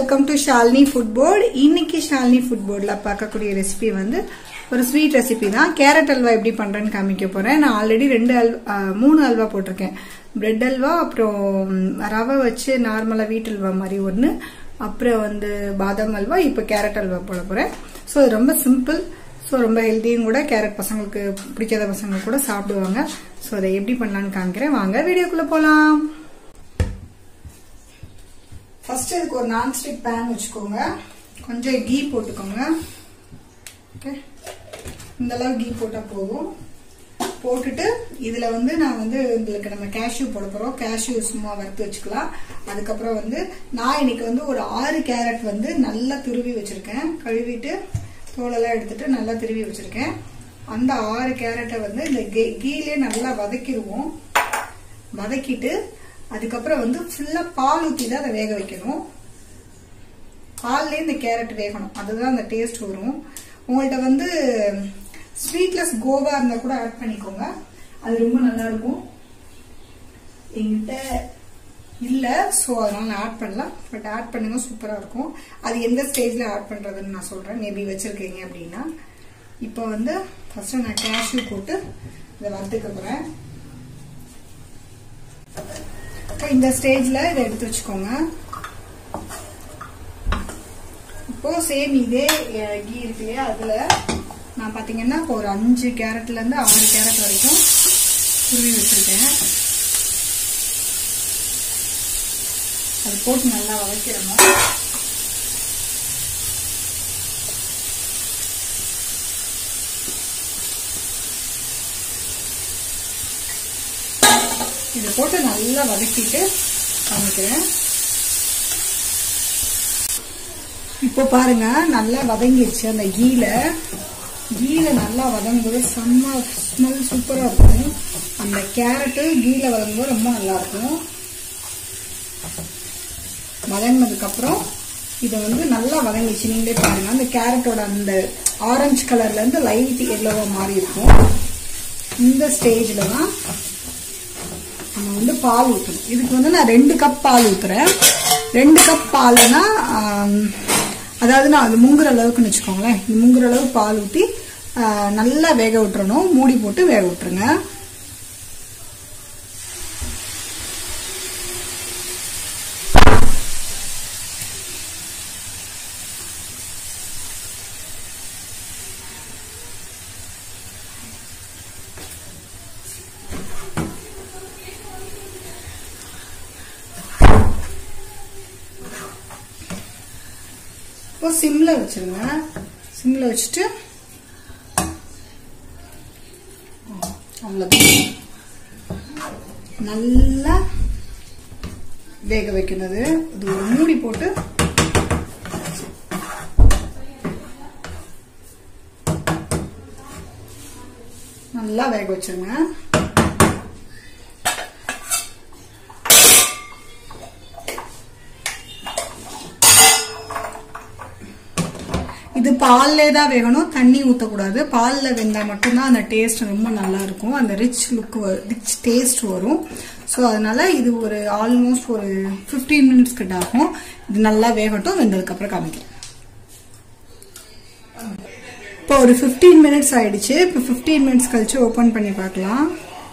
welcome to Shalini food board இன்னைக்கு Shalini food போர்டில் பார்க்கக்கூடிய ரெசிபி வந்து ஒரு ஸ்வீட் ரெசிபி தான் கேரட் அல்வா எப்படி பண்றேன்னு காமிக்க போறேன் நான் ஆல்ரெடி ரெண்டு அல்வா மூணு அல்வா போட்டிருக்கேன் பிரெட் அல்வா அப்புறம் ரவை வச்சு நார்மலா வீட்டு அல்வா மாதிரி ஒன்று அப்புறம் வந்து பாதாம் அல்வா இப்போ கேரட் அல்வா போட போறேன் ஸோ இது ரொம்ப சிம்பிள் ஸோ ரொம்ப ஹெல்த்தியும் கூட கேரட் பசங்களுக்கு பிடிக்காத பசங்க கூட சாப்பிடுவாங்க ஸோ அதை எப்படி பண்ணலான்னு காமிக்கிறேன் வாங்க வீடியோக்குள்ள போகலாம் ஃபர்ஸ்ட் இதுக்கு ஒரு நான்ஸ்டிக் பேன் வச்சுக்கோங்க கொஞ்சம் கீ போட்டுக்கோங்க ஓகே இந்த அளவு கீ போட்டால் போதும் போட்டுட்டு இதுல வந்து நான் வந்து உங்களுக்கு நம்ம கேஷ்யூ போட போறோம் கேஷ்யூ சும்மா வறுத்து வச்சுக்கலாம் அதுக்கப்புறம் வந்து நான் இன்னைக்கு வந்து ஒரு ஆறு கேரட் வந்து நல்லா துருவி வச்சிருக்கேன் கழுவிட்டு தோலெல்லாம் எடுத்துட்டு நல்லா திருவி வச்சிருக்கேன் அந்த ஆறு கேரட்டை வந்து இந்த கீழே நல்லா வதக்கிடுவோம் வதக்கிட்டு அதுக்கப்புறம் வந்து ஃபுல்லா பால் ஊற்றி தான் அதை வேக வைக்கணும் பால்லே இந்த கேரட் வேகணும் அதுதான் அந்த டேஸ்ட் வரும் உங்கள்கிட்ட வந்து ஸ்வீட்லெஸ் கோவா இருந்தா கூட ஆட் பண்ணிக்கோங்க அது ரொம்ப நல்லா இருக்கும் என்கிட்ட இல்ல ஸோ அதனால நான் ஆட் பண்ணலாம் பட் ஆட் பண்ணுங்க சூப்பரா இருக்கும் அது எந்த ஸ்டேஜ்ல ஆட் பண்றதுன்னு நான் சொல்றேன் மேபி வச்சிருக்கீங்க அப்படின்னா இப்போ வந்து ஃபர்ஸ்ட் நான் கேஷ்யூ போட்டு இதை வறுத்துக்க போறேன் இந்த ஸ்டேஜ்ல இதை எடுத்து வச்சுக்கோங்க இப்போ சேம் இதே கீ இருக்கு இல்லையா அதுல நான் பாத்தீங்கன்னா இப்போ ஒரு அஞ்சு கேரட்ல இருந்து ஆறு கேரட் வரைக்கும் துருவி வச்சிருக்கேன் அது போட்டு நல்லா வதக்கிடணும் இதை போட்டு நல்லா வதக்கிட்டு காமிக்கிறேன் இப்போ பாருங்க நல்லா வதங்கிடுச்சு அந்த கீல கீல நல்லா வதங்கும்போது செம்ம ஸ்மெல் சூப்பரா இருக்கும் அந்த கேரட்டு கீல வதங்கும்போது ரொம்ப நல்லா இருக்கும் வதங்கினதுக்கு அப்புறம் இதை வந்து நல்லா வதங்கிச்சு நீங்களே பாருங்க அந்த கேரட்டோட அந்த ஆரஞ்சு கலர்ல இருந்து லைட் எல்லோவா மாறி இருக்கும் இந்த ஸ்டேஜ்ல தான் நம்ம வந்து பால் ஊற்றணும் இதுக்கு வந்து நான் ரெண்டு கப் பால் ஊற்றுறேன் ரெண்டு கப் பால்னா அதாவது நான் அது முங்குற அளவுக்குன்னு வச்சுக்கோங்களேன் இந்த முங்குற அளவு பால் ஊற்றி நல்லா வேக விட்டுறணும் மூடி போட்டு வேக விட்டுருங்க இப்போ சிம்ல வச்சிருங்க சிம்ல வச்சுட்டு அவ்வளோதான் நல்லா வேக வைக்கிறது இது ஒரு மூடி போட்டு நல்லா வேக வச்சிருங்க இது பால்லே தான் வேகணும் தண்ணி ஊற்றக்கூடாது பாலில் வெந்தால் மட்டும்தான் அந்த டேஸ்ட் ரொம்ப நல்லா இருக்கும் அந்த ரிச் லுக் ரிச் டேஸ்ட் வரும் ஸோ அதனால இது ஒரு ஆல்மோஸ்ட் ஒரு ஃபிஃப்டீன் மினிட்ஸ் கிட்ட ஆகும் இது நல்லா வேகட்டும் வெந்ததுக்கப்புறம் காமிக்கிறேன் இப்போ ஒரு ஃபிஃப்டீன் மினிட்ஸ் ஆயிடுச்சு இப்போ ஃபிஃப்டீன் மினிட்ஸ் கழிச்சு ஓப்பன் பண்ணி பார்க்கலாம்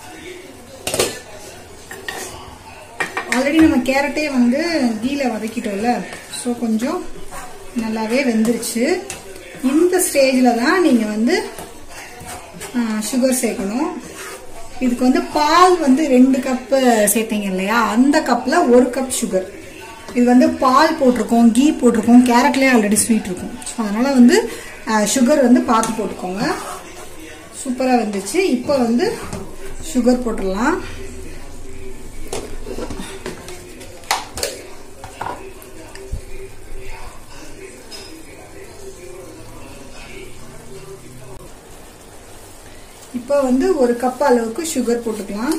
ஆல்ரெடி நம்ம கேரட்டே வந்து கீழே வதக்கிட்டோம்ல ஸோ கொஞ்சம் நல்லாவே வெந்துருச்சு இந்த ஸ்டேஜில் தான் நீங்கள் வந்து சுகர் சேர்க்கணும் இதுக்கு வந்து பால் வந்து ரெண்டு கப்பு சேர்த்தீங்க இல்லையா அந்த கப்பில் ஒரு கப் சுகர் இது வந்து பால் போட்டிருக்கோம் கீ போட்டிருக்கோம் கேரட்லேயே ஆல்ரெடி ஸ்வீட் இருக்கும் ஸோ அதனால் வந்து சுகர் வந்து பார்த்து போட்டுக்கோங்க சூப்பராக வந்துச்சு இப்போ வந்து சுகர் போட்டுடலாம் இப்போ வந்து ஒரு கப் அளவுக்கு சுகர் போட்டுக்கலாம்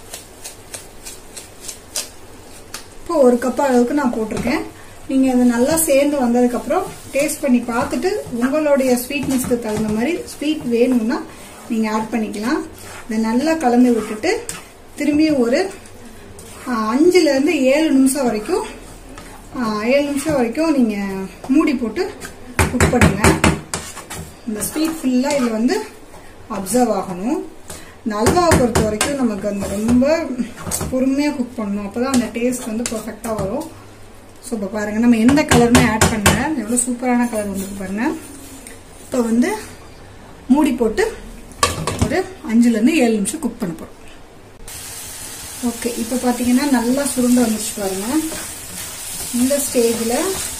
இப்போ ஒரு கப் அளவுக்கு நான் போட்டிருக்கேன் நீங்க அது நல்லா சேர்ந்து வந்ததுக்கு அப்புறம் டேஸ்ட் பண்ணி பார்த்துட்டு உங்களுடைய ஸ்வீட்னஸ்க்கு தகுந்த மாதிரி ஸ்வீட் வேணும்னா நீங்க ஆட் பண்ணிக்கலாம் இதை நல்லா கலந்து விட்டுட்டு திரும்பியும் ஒரு அஞ்சுல இருந்து ஏழு நிமிஷம் வரைக்கும் ஆஹ், ஏழு நிமிஷம் வரைக்கும் நீங்கள் மூடி போட்டு குக் பண்ணுங்க இந்த ஸ்வீட் ஃபுல்லாக இதில் வந்து அப்சர்வ் ஆகணும் இந்த அல்வாவை பொறுத்த வரைக்கும் நமக்கு அந்த ரொம்ப பொறுமையாக குக் பண்ணணும் அப்போ தான் அந்த டேஸ்ட் வந்து பர்ஃபெக்டாக வரும் ஸோ இப்போ பாருங்கள் நம்ம எந்த கலருமே ஆட் பண்ணல எவ்வளோ சூப்பரான கலர் வந்துருக்கு பாருங்க இப்போ வந்து மூடி போட்டு ஒரு அஞ்சுலேருந்து ஏழு நிமிஷம் குக் பண்ண போகிறோம் ஓகே இப்போ பார்த்தீங்கன்னா நல்லா சுருண்டு வந்துச்சு பாருங்க இந்த ஸ்டேஜில்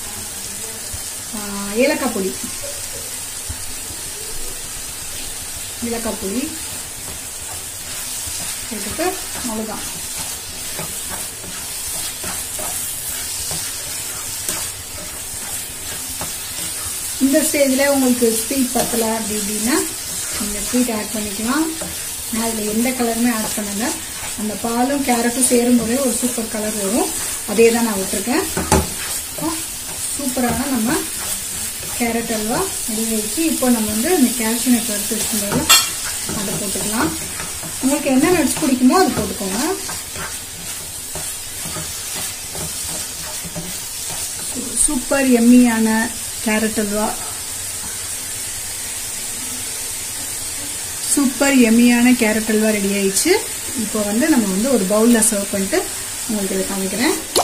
ஏலக்காய் பொடி ஏலக்காய் பொடி போட்டுட்டு அவ்வளோதான் இந்த ஸ்டேஜில் உங்களுக்கு ஸ்வீட் பத்தலை அப்படி இப்படின்னா நீங்கள் ஸ்வீட் ஆட் பண்ணிக்கலாம் நான் அதில் எந்த கலருமே ஆட் பண்ணல அந்த பாலும் கேரட்டும் சேரும்போதே ஒரு சூப்பர் கலர் வரும் அதே தான் நான் விட்டுருக்கேன் இப்போ சூப்பரான நம்ம கேரட் அல்வா ரெடி ஆயிடுச்சு இப்போ நம்ம வந்து இந்த கேல்சியம் நட் வறுத்து வச்சுருந்தோம்ல அதை போட்டுக்கலாம் உங்களுக்கு என்ன நட்ஸ் பிடிக்குமோ அது போட்டுக்கோங்க சூப்பர் எம்மியான கேரட் அல்வா சூப்பர் எம்மியான கேரட் அல்வா ரெடி ஆயிடுச்சு இப்போ வந்து நம்ம வந்து ஒரு பவுலில் சர்வ் பண்ணிட்டு உங்களுக்கு இதை காமிக்கிறேன்